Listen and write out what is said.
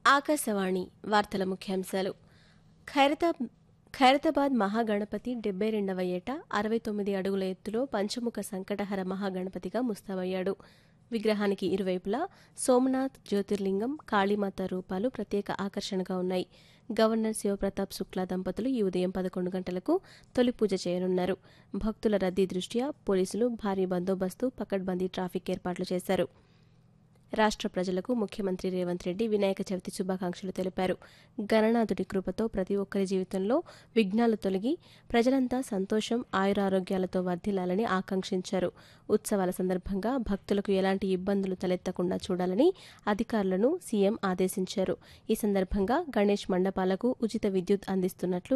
ఆకాశవాణి వార్తల ముఖ్యాంశాలు ఖైరతాబ్ ఖైరతాబాద్ మహాగణపతి డెబ్బై రెండవ ఏట అరవై తొమ్మిది అడుగుల ఎత్తులో పంచముఖ సంకటహర మహాగణపతిగా ముస్తాబయ్యాడు విగ్రహానికి ఇరువైపులా సోమనాథ్ జ్యోతిర్లింగం కాళీమాత రూపాలు ప్రత్యేక ఆకర్షణగా ఉన్నాయి గవర్నర్ శివప్రతాప్ శుక్లా దంపతులు ఈ ఉదయం పదకొండు గంటలకు తొలి పూజ చేయనున్నారు భక్తుల రద్దీ దృష్ట్యా పోలీసులు భారీ బందోబస్తు పకడ్బందీ ట్రాఫిక్ ఏర్పాట్లు చేశారు రాష్ట్ర ప్రజలకు ముఖ్యమంత్రి రేవంత్ రెడ్డి వినాయక చవితి శుభాకాంక్షలు తెలిపారు గణనాథుడి కృపతో ప్రతి ఒక్కరి జీవితంలో విఘ్నాలు తొలగి ప్రజలంతా సంతోషం ఆయురారోగ్యాలతో వర్ధిల్లాలని ఆకాంక్షించారు ఉత్సవాల సందర్భంగా భక్తులకు ఎలాంటి ఇబ్బందులు తలెత్తకుండా చూడాలని అధికారులను సీఎం ఆదేశించారు ఈ సందర్భంగా గణేష్ మండపాలకు ఉచిత విద్యుత్ అందిస్తున్నట్లు